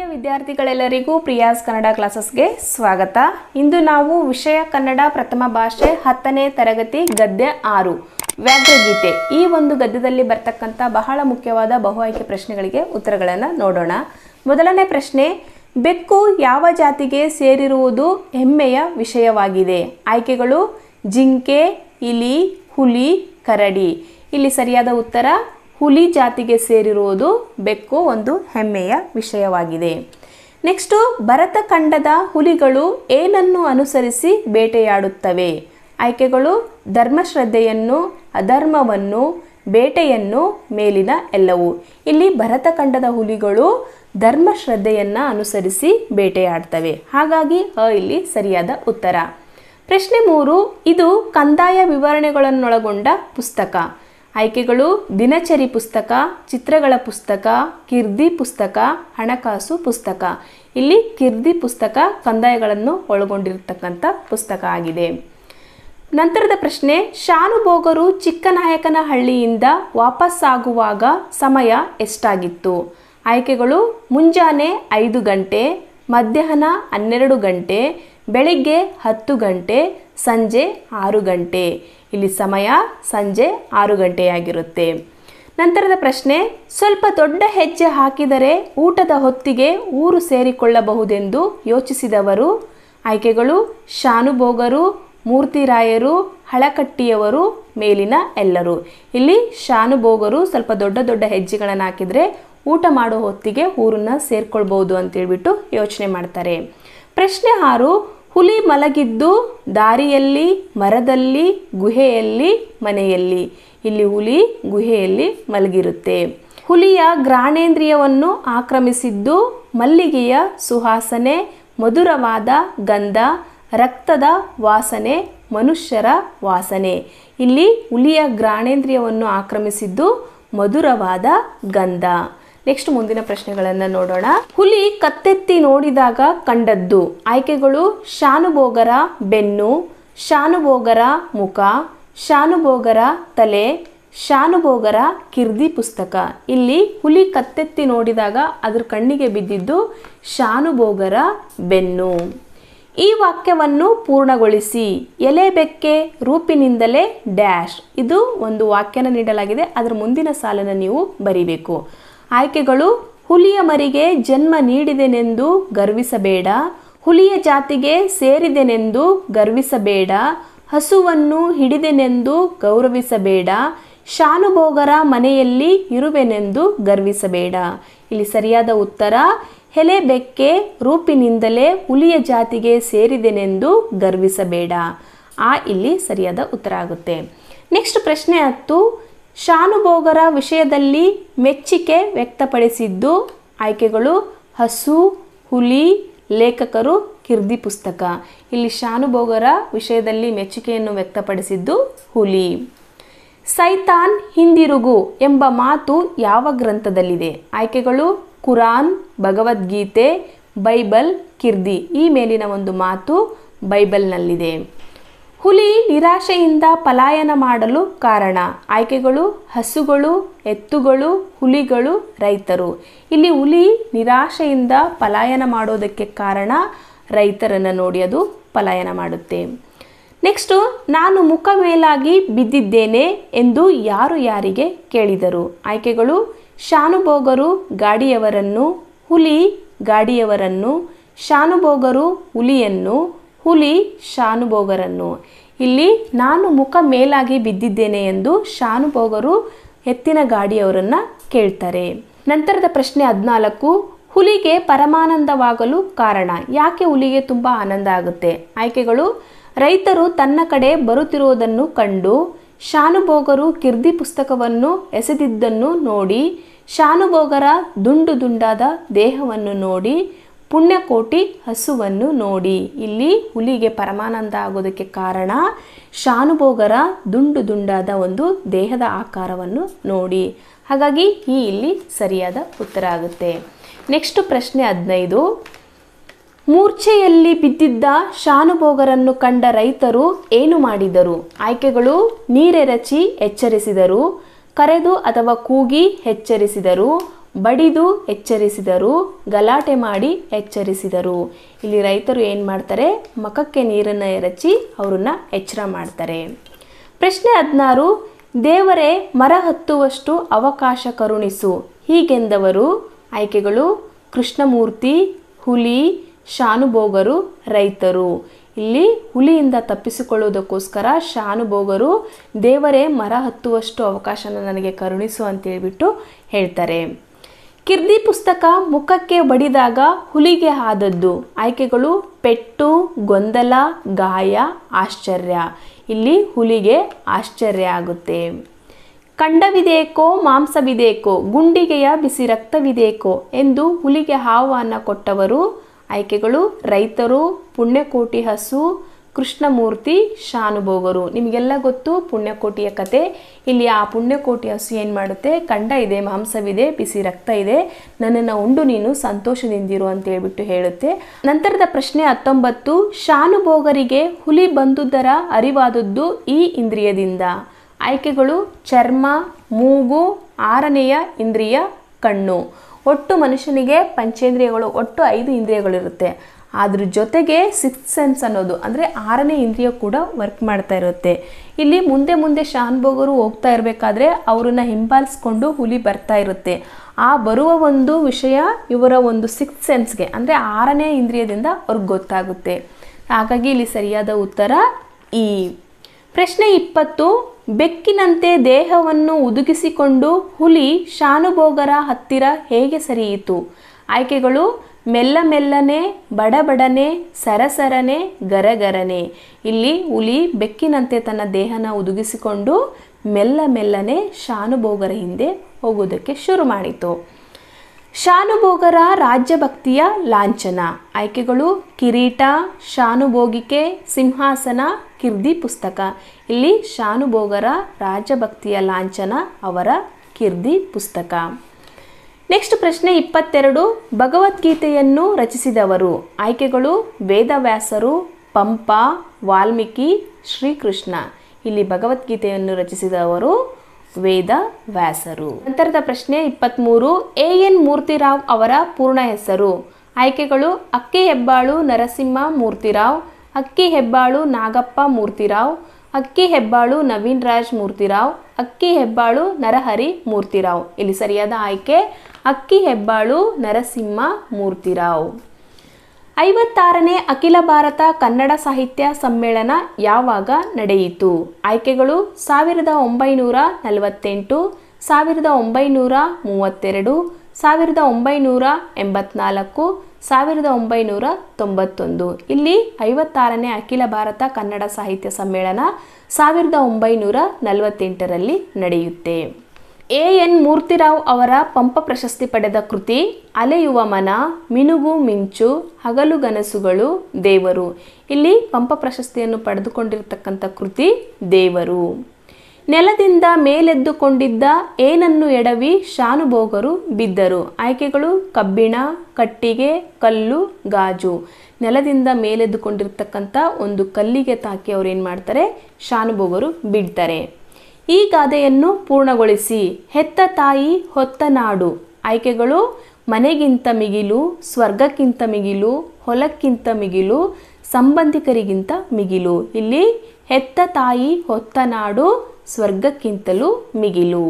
ವಿದ್ಯಾರ್ಥಿಗಳೆಲ್ಲರಿಗೂ ಪ್ರಿಯಾಸ್ ಕನ್ನಡ ಕ್ಲಾಸಸ್ಗೆ ಸ್ವಾಗತ ಇಂದು ನಾವು ವಿಷಯ ಕನ್ನಡ ಪ್ರಥಮ ಭಾಷೆ ಹತ್ತನೇ ತರಗತಿ ಗದ್ಯ ಆರು ವ್ಯಾಘ್ರಗೀತೆ ಈ ಒಂದು ಗದ್ಯದಲ್ಲಿ ಬರ್ತಕ್ಕಂಥ ಬಹಳ ಮುಖ್ಯವಾದ ಬಹು ಆಯ್ಕೆ ಪ್ರಶ್ನೆಗಳಿಗೆ ಉತ್ತರಗಳನ್ನು ನೋಡೋಣ ಮೊದಲನೇ ಪ್ರಶ್ನೆ ಬೆಕ್ಕು ಯಾವ ಜಾತಿಗೆ ಸೇರಿರುವುದು ಹೆಮ್ಮೆಯ ವಿಷಯವಾಗಿದೆ ಆಯ್ಕೆಗಳು ಜಿಂಕೆ ಇಲಿ ಹುಲಿ ಕರಡಿ ಇಲ್ಲಿ ಸರಿಯಾದ ಉತ್ತರ ಹುಲಿ ಜಾತಿಗೆ ಸೇರಿರುವುದು ಬೆಕ್ಕು ಒಂದು ಹೆಮ್ಮೆಯ ವಿಷಯವಾಗಿದೆ ನೆಕ್ಸ್ಟು ಭರತಖಂಡದ ಹುಲಿಗಳು ಏನನ್ನು ಅನುಸರಿಸಿ ಬೇಟೆಯಾಡುತ್ತವೆ ಆಯ್ಕೆಗಳು ಧರ್ಮಶ್ರದ್ಧೆಯನ್ನು ಅಧರ್ಮವನ್ನು ಬೇಟೆಯನ್ನು ಮೇಲಿನ ಎಲ್ಲವೂ ಇಲ್ಲಿ ಭರತಖಂಡದ ಹುಲಿಗಳು ಧರ್ಮಶ್ರದ್ಧೆಯನ್ನು ಅನುಸರಿಸಿ ಬೇಟೆಯಾಡ್ತವೆ ಹಾಗಾಗಿ ಅ ಇಲ್ಲಿ ಸರಿಯಾದ ಉತ್ತರ ಪ್ರಶ್ನೆ ಮೂರು ಇದು ಕಂದಾಯ ವಿವರಣೆಗಳನ್ನೊಳಗೊಂಡ ಪುಸ್ತಕ ಆಯ್ಕೆಗಳು ದಿನಚರಿ ಪುಸ್ತಕ ಚಿತ್ರಗಳ ಪುಸ್ತಕ ಕಿರ್ದಿ ಪುಸ್ತಕ ಹಣಕಾಸು ಪುಸ್ತಕ ಇಲ್ಲಿ ಕಿರ್ದಿ ಪುಸ್ತಕ ಕಂದಾಯಗಳನ್ನು ಒಳಗೊಂಡಿರತಕ್ಕಂಥ ಪುಸ್ತಕ ಆಗಿದೆ ನಂತರದ ಪ್ರಶ್ನೆ ಶಾನುಭೋಗರು ಚಿಕ್ಕನಾಯಕನಹಳ್ಳಿಯಿಂದ ವಾಪಸ್ಸಾಗುವಾಗ ಸಮಯ ಎಷ್ಟಾಗಿತ್ತು ಆಯ್ಕೆಗಳು ಮುಂಜಾನೆ ಐದು ಗಂಟೆ ಮಧ್ಯಾಹ್ನ ಹನ್ನೆರಡು ಗಂಟೆ ಬೆಳಿಗ್ಗೆ ಹತ್ತು ಗಂಟೆ ಸಂಜೆ ಆರು ಗಂಟೆ ಇಲ್ಲಿ ಸಮಯ ಸಂಜೆ ಆರು ಗಂಟೆಯಾಗಿರುತ್ತೆ ನಂತರದ ಪ್ರಶ್ನೆ ಸ್ವಲ್ಪ ದೊಡ್ಡ ಹೆಜ್ಜೆ ಹಾಕಿದರೆ ಊಟದ ಹೊತ್ತಿಗೆ ಊರು ಸೇರಿಕೊಳ್ಳಬಹುದೆಂದು ಯೋಚಿಸಿದವರು ಆಯ್ಕೆಗಳು ಶಾನುಭೋಗರು ಮೂರ್ತಿರಾಯರು ಹಳಕಟ್ಟಿಯವರು ಮೇಲಿನ ಎಲ್ಲರೂ ಇಲ್ಲಿ ಶಾನುಭೋಗರು ಸ್ವಲ್ಪ ದೊಡ್ಡ ದೊಡ್ಡ ಹೆಜ್ಜೆಗಳನ್ನು ಹಾಕಿದರೆ ಊಟ ಮಾಡೋ ಹೊತ್ತಿಗೆ ಊರನ್ನ ಸೇರ್ಕೊಳ್ಬೋದು ಅಂತೇಳ್ಬಿಟ್ಟು ಯೋಚನೆ ಮಾಡ್ತಾರೆ ಪ್ರಶ್ನೆ ಆರು ಹುಲಿ ಮಲಗಿದ್ದು ದಾರಿಯಲ್ಲಿ ಮರದಲ್ಲಿ ಗುಹೆಯಲ್ಲಿ ಮನೆಯಲ್ಲಿ ಇಲ್ಲಿ ಹುಲಿ ಗುಹೆಯಲ್ಲಿ ಮಲಗಿರುತ್ತೆ ಹುಲಿಯ ಗ್ರಾಣೇಂದ್ರಿಯವನ್ನು ಆಕ್ರಮಿಸಿದ್ದು ಮಲ್ಲಿಗೆಯ ಸುವಾಸನೆ ಮಧುರವಾದ ಗಂಧ ರಕ್ತದ ವಾಸನೆ ಮನುಷ್ಯರ ವಾಸನೆ ಇಲ್ಲಿ ಹುಲಿಯ ಗ್ರಾಣೇಂದ್ರಿಯವನ್ನು ಆಕ್ರಮಿಸಿದ್ದು ಮಧುರವಾದ ಗಂಧ ನೆಕ್ಸ್ಟ್ ಮುಂದಿನ ಪ್ರಶ್ನೆಗಳನ್ನು ನೋಡೋಣ ಹುಲಿ ಕತ್ತೆತ್ತಿ ನೋಡಿದಾಗ ಕಂಡದ್ದು ಆಯ್ಕೆಗಳು ಶಾನುಭೋಗರ ಬೆನ್ನು ಶಾನುಭೋಗರ ಮುಖ ಶಾನುಭೋಗರ ತಲೆ ಶಾನುಭೋಗರ ಕಿರ್ದಿ ಪುಸ್ತಕ ಇಲ್ಲಿ ಹುಲಿ ಕತ್ತೆತ್ತಿ ನೋಡಿದಾಗ ಅದ್ರ ಕಣ್ಣಿಗೆ ಬಿದ್ದಿದ್ದು ಶಾನುಭೋಗರ ಬೆನ್ನು ಈ ವಾಕ್ಯವನ್ನು ಪೂರ್ಣಗೊಳಿಸಿ ಎಲೆ ಬೆಕ್ಕೆ ರೂಪಿನಿಂದಲೇ ಡ್ಯಾಶ್ ಇದು ಒಂದು ವಾಕ್ಯನ ನೀಡಲಾಗಿದೆ ಅದರ ಮುಂದಿನ ಸಾಲನ್ನು ನೀವು ಬರಿಬೇಕು ಆಯ್ಕೆಗಳು ಹುಲಿಯ ಮರಿಗೆ ಜನ್ಮ ನೀಡಿದೆನೆಂದು ಗರ್ವಿಸಬೇಡ ಹುಲಿಯ ಜಾತಿಗೆ ಸೇರಿದೆನೆಂದು ಗರ್ವಿಸಬೇಡ ಹಸುವನ್ನು ಹಿಡಿದೆನೆಂದು ಗೌರವಿಸಬೇಡ ಶಾನುಭೋಗರ ಮನೆಯಲ್ಲಿ ಇರುವೆನೆಂದು ಗರ್ವಿಸಬೇಡ ಇಲ್ಲಿ ಸರಿಯಾದ ಉತ್ತರ ಹೆಲೆ ಬೆಕ್ಕೆ ರೂಪಿನಿಂದಲೇ ಹುಲಿಯ ಜಾತಿಗೆ ಸೇರಿದೆನೆಂದು ಗರ್ವಿಸಬೇಡ ಆ ಇಲ್ಲಿ ಸರಿಯಾದ ಉತ್ತರ ಆಗುತ್ತೆ ನೆಕ್ಸ್ಟ್ ಪ್ರಶ್ನೆ ಹತ್ತು ಶಾನುಭೋಗರ ವಿಷಯದಲ್ಲಿ ಮೆಚ್ಚುಗೆ ವ್ಯಕ್ತಪಡಿಸಿದ್ದು ಆಯ್ಕೆಗಳು ಹಸು ಹುಲಿ ಲೇಖಕರು ಕಿರ್ದಿ ಪುಸ್ತಕ ಇಲ್ಲಿ ಶಾನುಭೋಗರ ವಿಷಯದಲ್ಲಿ ಮೆಚ್ಚುಗೆಯನ್ನು ವ್ಯಕ್ತಪಡಿಸಿದ್ದು ಹುಲಿ ಸೈತಾನ್ ಹಿಂದಿರುಗು ಎಂಬ ಮಾತು ಯಾವ ಗ್ರಂಥದಲ್ಲಿದೆ ಆಯ್ಕೆಗಳು ಕುರಾನ್ ಭಗವದ್ಗೀತೆ ಬೈಬಲ್ ಕಿರ್ದಿ ಈ ಮೇಲಿನ ಒಂದು ಮಾತು ಬೈಬಲ್ನಲ್ಲಿದೆ ಹುಲಿ ನಿರಾಶೆಯಿಂದ ಪಲಾಯನ ಮಾಡಲು ಕಾರಣ ಆಯ್ಕೆಗಳು ಹಸುಗಳು ಎತ್ತುಗಳು ಹುಲಿಗಳು ರೈತರು ಇಲ್ಲಿ ಹುಲಿ ನಿರಾಶೆಯಿಂದ ಪಲಾಯನ ಮಾಡೋದಕ್ಕೆ ಕಾರಣ ರೈತರನ್ನು ನೋಡಿ ಅದು ಪಲಾಯನ ಮಾಡುತ್ತೆ ನೆಕ್ಸ್ಟು ನಾನು ಮುಖ ಮೇಲಾಗಿ ಬಿದ್ದಿದ್ದೇನೆ ಎಂದು ಯಾರು ಯಾರಿಗೆ ಕೇಳಿದರು ಆಯ್ಕೆಗಳು ಶಾನುಭೋಗರು ಗಾಡಿಯವರನ್ನು ಹುಲಿ ಗಾಡಿಯವರನ್ನು ಶಾನುಭೋಗರು ಹುಲಿಯನ್ನು ಹುಲಿ ಶಾನುಭೋಗರನ್ನು ಇಲ್ಲಿ ನಾನು ಮುಖ ಮೇಲಾಗಿ ಬಿದ್ದಿದ್ದೇನೆ ಎಂದು ಶಾನುಭೋಗರು ಎತ್ತಿನ ಗಾಡಿಯವರನ್ನು ಕೇಳ್ತಾರೆ ನಂತರದ ಪ್ರಶ್ನೆ ಹದಿನಾಲ್ಕು ಹುಲಿಗೆ ಪರಮಾನಂದವಾಗಲು ಕಾರಣ ಯಾಕೆ ಹುಲಿಗೆ ತುಂಬ ಆನಂದ ಆಗುತ್ತೆ ಆಯ್ಕೆಗಳು ರೈತರು ತನ್ನ ಕಡೆ ಬರುತ್ತಿರುವುದನ್ನು ಕಂಡು ಶಾನುಭೋಗರು ಕಿರ್ದಿ ಪುಸ್ತಕವನ್ನು ಎಸೆದಿದ್ದನ್ನು ನೋಡಿ ಶಾನುಭೋಗರ ದುಂಡು ದುಂಡಾದ ದೇಹವನ್ನು ನೋಡಿ ಪುಣ್ಯಕೋಟಿ ಹಸುವನ್ನು ನೋಡಿ ಇಲ್ಲಿ ಹುಲಿಗೆ ಪರಮಾನಂದ ಆಗೋದಕ್ಕೆ ಕಾರಣ ಶಾನುಭೋಗರ ದುಂಡು ದುಂಡಾದ ಒಂದು ದೇಹದ ಆಕಾರವನ್ನು ನೋಡಿ ಹಾಗಾಗಿ ಈ ಇಲ್ಲಿ ಸರಿಯಾದ ಉತ್ತರ ಆಗುತ್ತೆ ನೆಕ್ಸ್ಟ್ ಪ್ರಶ್ನೆ ಹದಿನೈದು ಮೂರ್ಛೆಯಲ್ಲಿ ಬಿದ್ದಿದ್ದ ಶಾನುಭೋಗರನ್ನು ಕಂಡ ರೈತರು ಏನು ಮಾಡಿದರು ಆಯ್ಕೆಗಳು ನೀರೆರಚಿ ಎಚ್ಚರಿಸಿದರು ಕರೆದು ಅಥವಾ ಕೂಗಿ ಎಚ್ಚರಿಸಿದರು ಬಡಿದು ಎಚ್ಚರಿಸಿದರು ಗಲಾಟೆ ಮಾಡಿ ಎಚ್ಚರಿಸಿದರು ಇಲ್ಲಿ ರೈತರು ಏನು ಮಾಡ್ತಾರೆ ಮಖಕ್ಕೆ ನೀರನ್ನು ಎರಚಿ ಅವರನ್ನ ಎಚ್ಚರ ಮಾಡ್ತಾರೆ ಪ್ರಶ್ನೆ ಹದಿನಾರು ದೇವರೇ ಮರ ಹತ್ತುವಷ್ಟು ಅವಕಾಶ ಕರುಣಿಸು ಹೀಗೆಂದವರು ಆಯ್ಕೆಗಳು ಕೃಷ್ಣಮೂರ್ತಿ ಹುಲಿ ಶಾನುಭೋಗರು ರೈತರು ಇಲ್ಲಿ ಹುಲಿಯಿಂದ ತಪ್ಪಿಸಿಕೊಳ್ಳುವುದಕ್ಕೋಸ್ಕರ ಶಾನುಭೋಗರು ದೇವರೇ ಮರ ಹತ್ತುವಷ್ಟು ಅವಕಾಶನ ನನಗೆ ಕರುಣಿಸು ಅಂತೇಳ್ಬಿಟ್ಟು ಹೇಳ್ತಾರೆ ಕಿರ್ದಿ ಪುಸ್ತಕ ಮುಖಕ್ಕೆ ಬಡಿದಾಗ ಹುಲಿಗೆ ಆದದ್ದು ಆಯ್ಕೆಗಳು ಪೆಟ್ಟು ಗೊಂದಲ ಗಾಯ ಆಶ್ಚರ್ಯ ಇಲ್ಲಿ ಹುಲಿಗೆ ಆಶ್ಚರ್ಯ ಆಗುತ್ತೆ ಕಂಡವಿದೇಕೋ ಮಾಂಸವಿದೇಕೋ ಗುಂಡಿಗೆಯ ಬಿಸಿ ರಕ್ತವಿದೇಕೋ ಎಂದು ಹುಲಿಗೆ ಆಹ್ವಾನ ಕೊಟ್ಟವರು ಆಯ್ಕೆಗಳು ರೈತರು ಪುಣ್ಯಕೋಟಿ ಹಸು ಕೃಷ್ಣಮೂರ್ತಿ ಶಾನುಭೋಗರು ನಿಮಗೆಲ್ಲ ಗೊತ್ತು ಪುಣ್ಯಕೋಟಿಯ ಕತೆ ಇಲ್ಲಿ ಆ ಪುಣ್ಯಕೋಟಿ ಹಸು ಏನು ಮಾಡುತ್ತೆ ಕಂಡ ಇದೆ ಮಾಂಸವಿದೆ ಬಿಸಿ ರಕ್ತ ಇದೆ ನನ್ನನ್ನು ಉಂಡು ನೀನು ಸಂತೋಷದಿಂದಿರು ಅಂತ ಹೇಳ್ಬಿಟ್ಟು ಹೇಳುತ್ತೆ ನಂತರದ ಪ್ರಶ್ನೆ ಹತ್ತೊಂಬತ್ತು ಶಾನುಭೋಗರಿಗೆ ಹುಲಿ ಬಂದುದರ ಅರಿವಾದದ್ದು ಈ ಇಂದ್ರಿಯದಿಂದ ಆಯ್ಕೆಗಳು ಚರ್ಮ ಮೂಗು ಆರನೆಯ ಇಂದ್ರಿಯ ಕಣ್ಣು ಒಟ್ಟು ಮನುಷ್ಯನಿಗೆ ಪಂಚೇಂದ್ರಿಯಗಳು ಒಟ್ಟು ಐದು ಇಂದ್ರಿಯಗಳಿರುತ್ತೆ ಅದ್ರ ಜೊತೆಗೆ ಸಿಕ್ಸ್ ಸೆನ್ಸ್ ಅನ್ನೋದು ಅಂದರೆ ಆರನೇ ಇಂದ್ರಿಯ ಕೂಡ ವರ್ಕ್ ಮಾಡ್ತಾ ಇರುತ್ತೆ ಇಲ್ಲಿ ಮುಂದೆ ಮುಂದೆ ಶಾನ್ಭೋಗರು ಹೋಗ್ತಾ ಇರಬೇಕಾದ್ರೆ ಅವರನ್ನ ಹಿಂಬಾಲಿಸ್ಕೊಂಡು ಹುಲಿ ಬರ್ತಾ ಇರುತ್ತೆ ಆ ಬರುವ ಒಂದು ವಿಷಯ ಇವರ ಒಂದು ಸಿಕ್ಸ್ ಸೆನ್ಸ್ಗೆ ಅಂದರೆ ಆರನೇ ಇಂದ್ರಿಯದಿಂದ ಅವ್ರಿಗೆ ಗೊತ್ತಾಗುತ್ತೆ ಹಾಗಾಗಿ ಇಲ್ಲಿ ಸರಿಯಾದ ಉತ್ತರ ಈ ಪ್ರಶ್ನೆ ಇಪ್ಪತ್ತು ಬೆಕ್ಕಿನಂತೆ ದೇಹವನ್ನು ಉದುಗಿಸಿಕೊಂಡು ಹುಲಿ ಶಾನುಭೋಗರ ಹತ್ತಿರ ಹೇಗೆ ಸರಿಯಿತು ಆಯ್ಕೆಗಳು ಮೆಲ್ಲ ಮೆಲ್ಲನೆ ಬಡಬಡನೆ ಸರಸರನೆ ಗರಗರನೆ ಇಲ್ಲಿ ಹುಲಿ ಬೆಕ್ಕಿನಂತೆ ತನ್ನ ದೇಹನ ಉದುಗಿಸಿಕೊಂಡು ಮೆಲ್ಲ ಮೆಲ್ಲನೆ ಶಾನುಭೋಗರ ಹಿಂದೆ ಹೋಗೋದಕ್ಕೆ ಶುರು ಮಾಡಿತು ಶಾನುಭೋಗರ ರಾಜ್ಯಭಕ್ತಿಯ ಲಾಂಛನ ಆಯ್ಕೆಗಳು ಕಿರೀಟ ಶಾನುಭೋಗಿಕೆ ಸಿಂಹಾಸನ ಕಿರ್ದಿ ಪುಸ್ತಕ ಇಲ್ಲಿ ಶಾನುಭೋಗರ ರಾಜಭಕ್ತಿಯ ಲಾಂಛನ ಅವರ ಕಿರ್ದಿ ಪುಸ್ತಕ ನೆಕ್ಸ್ಟ್ ಪ್ರಶ್ನೆ ಇಪ್ಪತ್ತೆರಡು ಭಗವದ್ಗೀತೆಯನ್ನು ರಚಿಸಿದವರು ಆಯ್ಕೆಗಳು ವೇದವ್ಯಾಸರು ಪಂಪ ವಾಲ್ಮೀಕಿ ಶ್ರೀಕೃಷ್ಣ ಇಲ್ಲಿ ಭಗವದ್ಗೀತೆಯನ್ನು ರಚಿಸಿದವರು ವೇದ ವ್ಯಾಸರು ನಂತರದ ಪ್ರಶ್ನೆ ಇಪ್ಪತ್ತ್ಮೂರು ಎ ಎನ್ ಮೂರ್ತಿರಾವ್ ಅವರ ಪೂರ್ಣ ಹೆಸರು ಆಯ್ಕೆಗಳು ಅಕ್ಕಿ ಹೆಬ್ಬಾಳು ನರಸಿಂಹ ಮೂರ್ತಿರಾವ್ ಅಕ್ಕಿ ಹೆಬ್ಬಾಳು ನಾಗಪ್ಪ ಮೂರ್ತಿರಾವ್ ಅಕ್ಕಿ ಹೆಬ್ಬಾಳು ನವೀನ್ ರಾಜ್ ಮೂರ್ತಿರಾವ್ ಅಕ್ಕಿ ಹೆಬ್ಬಾಳು ನರಹರಿ ಮೂರ್ತಿರಾವ್ ಇಲ್ಲಿ ಸರಿಯಾದ ಆಯ್ಕೆ ಅಕ್ಕಿ ಹೆಬ್ಬಾಳು ನರಸಿಂಹ ಮೂರ್ತಿರಾವ್ ಐವತ್ತಾರನೇ ಅಖಿಲ ಭಾರತ ಕನ್ನಡ ಸಾಹಿತ್ಯ ಸಮ್ಮೇಳನ ಯಾವಾಗ ನಡೆಯಿತು ಆಯ್ಕೆಗಳು ಸಾವಿರದ ಒಂಬೈನೂರ ನಲವತ್ತೆಂಟು ಸಾವಿರದ ಒಂಬೈನೂರ ಮೂವತ್ತೆರಡು ಸಾವಿರದ ಒಂಬೈನೂರ ಎಂಬತ್ನಾಲ್ಕು ಸಾವಿರದ ಒಂಬೈನೂರ ತೊಂಬತ್ತೊಂದು ಇಲ್ಲಿ ಐವತ್ತಾರನೇ ಅಖಿಲ ಭಾರತ ಕನ್ನಡ ಸಾಹಿತ್ಯ ಸಮ್ಮೇಳನ ಸಾವಿರದ ಒಂಬೈನೂರ ನಲವತ್ತೆಂಟರಲ್ಲಿ ನಡೆಯುತ್ತೆ ಎ ಎನ್ ಮೂರ್ತಿರಾವ್ ಅವರ ಪಂಪ ಪ್ರಶಸ್ತಿ ಪಡೆದ ಕೃತಿ ಅಲೆಯುವ ಮನ ಮಿನುಗು ಮಿಂಚು ಹಗಲುಗನಸುಗಳು ದೇವರು ಇಲ್ಲಿ ಪಂಪ ಪ್ರಶಸ್ತಿಯನ್ನು ಪಡೆದುಕೊಂಡಿರ್ತಕ್ಕಂಥ ಕೃತಿ ದೇವರು ನೆಲದಿಂದ ಮೇಲೆದ್ದುಕೊಂಡಿದ್ದ ಏನನ್ನು ಎಡವಿ ಶಾನುಭೋಗರು ಬಿದ್ದರು ಆಯ್ಕೆಗಳು ಕಬ್ಬಿಣ ಕಟ್ಟಿಗೆ ಕಲ್ಲು ಗಾಜು ನೆಲದಿಂದ ಮೇಲೆದ್ದುಕೊಂಡಿರ್ತಕ್ಕಂಥ ಒಂದು ಕಲ್ಲಿಗೆ ತಾಕಿ ಅವ್ರು ಏನು ಮಾಡ್ತಾರೆ ಶಾನುಭೋಗರು ಬಿಡ್ತಾರೆ ಈ ಗಾದೆಯನ್ನು ಪೂರ್ಣಗೊಳಿಸಿ ಹೆತ್ತ ತಾಯಿ ಹೊತ್ತ ನಾಡು ಆಯ್ಕೆಗಳು ಮನೆಗಿಂತ ಮಿಗಿಲು ಸ್ವರ್ಗಕ್ಕಿಂತ ಮಿಗಿಲು ಹೊಲಕ್ಕಿಂತ ಮಿಗಿಲು ಸಂಬಂಧಿಕರಿಗಿಂತ ಮಿಗಿಲು ಇಲ್ಲಿ ಹೆತ್ತ ತಾಯಿ ಹೊತ್ತ ನಾಡು ಸ್ವರ್ಗಕ್ಕಿಂತಲೂ ಮಿಗಿಲು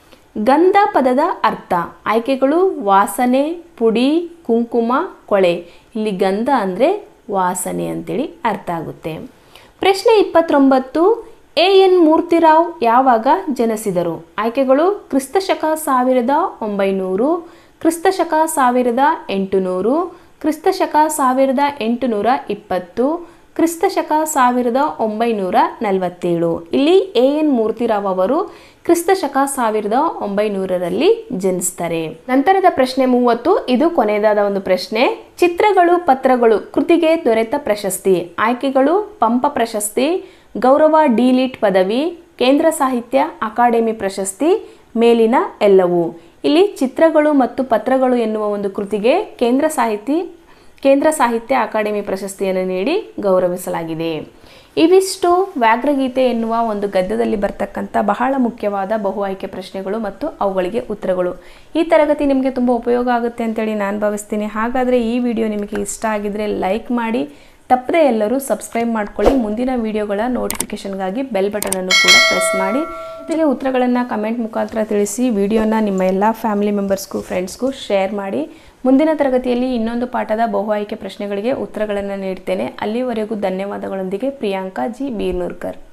ಗಂಧ ಪದದ ಅರ್ಥ ಆಯ್ಕೆಗಳು ವಾಸನೆ ಪುಡಿ ಕುಂಕುಮ ಕೊಳೆ ಇಲ್ಲಿ ಗಂಧ ಅಂದರೆ ವಾಸನೆ ಅಂತೇಳಿ ಅರ್ಥ ಆಗುತ್ತೆ ಪ್ರಶ್ನೆ ಇಪ್ಪತ್ತೊಂಬತ್ತು ಎ ಎನ್ ಮೂರ್ತಿರಾವ್ ಯಾವಾಗ ಜನಿಸಿದರು ಆಯ್ಕೆಗಳು ಕ್ರಿಸ್ತಶಕ ಸಾವಿರದ ಒಂಬೈನೂರು ಕ್ರಿಸ್ತಶಕ ಸಾವಿರದ ಎಂಟುನೂರು ಕ್ರಿಸ್ತಶಕ ಸಾವಿರದ ಎಂಟುನೂರ ಇಪ್ಪತ್ತು ಕ್ರಿಸ್ತಶಕ ಸಾವಿರದ ಒಂಬೈನೂರ ನಲವತ್ತೇಳು ಇಲ್ಲಿ ಎ ಎನ್ ಮೂರ್ತಿರಾವ್ ಅವರು ಕ್ರಿಸ್ತಶಕ ಸಾವಿರದ ಒಂಬೈನೂರರಲ್ಲಿ ಜನಿಸ್ತಾರೆ ನಂತರದ ಪ್ರಶ್ನೆ ಮೂವತ್ತು ಇದು ಕೊನೆಯದಾದ ಒಂದು ಪ್ರಶ್ನೆ ಚಿತ್ರಗಳು ಪತ್ರಗಳು ಕೃತಿಗೆ ದೊರೆತ ಪ್ರಶಸ್ತಿ ಆಯ್ಕೆಗಳು ಪಂಪ ಪ್ರಶಸ್ತಿ ಗೌರವ ಡಿಲಿಟ್ ಪದವಿ ಕೇಂದ್ರ ಸಾಹಿತ್ಯ ಅಕಾಡೆಮಿ ಪ್ರಶಸ್ತಿ ಮೇಲಿನ ಎಲ್ಲವೂ ಇಲ್ಲಿ ಚಿತ್ರಗಳು ಮತ್ತು ಪತ್ರಗಳು ಎನ್ನುವ ಒಂದು ಕೃತಿಗೆ ಕೇಂದ್ರ ಸಾಹಿತಿ ಕೇಂದ್ರ ಸಾಹಿತ್ಯ ಅಕಾಡೆಮಿ ಪ್ರಶಸ್ತಿಯನ್ನು ನೀಡಿ ಗೌರವಿಸಲಾಗಿದೆ ಇವಿಷ್ಟು ವ್ಯಾಘ್ರಗೀತೆ ಎನ್ನುವ ಒಂದು ಗದ್ಯದಲ್ಲಿ ಬರ್ತಕ್ಕಂಥ ಬಹಳ ಮುಖ್ಯವಾದ ಬಹು ಆಯ್ಕೆ ಪ್ರಶ್ನೆಗಳು ಮತ್ತು ಅವುಗಳಿಗೆ ಉತ್ತರಗಳು ಈ ತರಗತಿ ನಿಮಗೆ ತುಂಬ ಉಪಯೋಗ ಆಗುತ್ತೆ ಅಂತೇಳಿ ನಾನು ಭಾವಿಸ್ತೀನಿ ಹಾಗಾದರೆ ಈ ವಿಡಿಯೋ ನಿಮಗೆ ಇಷ್ಟ ಆಗಿದ್ರೆ ಲೈಕ್ ಮಾಡಿ ತಪ್ಪದೆ ಎಲ್ಲರೂ ಸಬ್ಸ್ಕ್ರೈಬ್ ಮಾಡ್ಕೊಳ್ಳಿ ಮುಂದಿನ ವಿಡಿಯೋಗಳ ನೋಟಿಫಿಕೇಷನ್ಗಾಗಿ ಬೆಲ್ ಬಟನನ್ನು ಕೂಡ ಪ್ರೆಸ್ ಮಾಡಿ ಜೊತೆಗೆ ಉತ್ತರಗಳನ್ನು ಕಮೆಂಟ್ ಮುಖಾಂತರ ತಿಳಿಸಿ ವಿಡಿಯೋನ ನಿಮ್ಮ ಎಲ್ಲ ಫ್ಯಾಮಿಲಿ ಮೆಂಬರ್ಸ್ಗೂ ಫ್ರೆಂಡ್ಸ್ಗೂ ಶೇರ್ ಮಾಡಿ ಮುಂದಿನ ತರಗತಿಯಲ್ಲಿ ಇನ್ನೊಂದು ಪಾಠದ ಬಹು ಆಯ್ಕೆ ಪ್ರಶ್ನೆಗಳಿಗೆ ಉತ್ತರಗಳನ್ನು ನೀಡ್ತೇನೆ ಅಲ್ಲಿವರೆಗೂ ಧನ್ಯವಾದಗಳೊಂದಿಗೆ ಪ್ರಿಯಾಂಕಾ ಜಿ ಬೀರ್ನೂರ್ಕರ್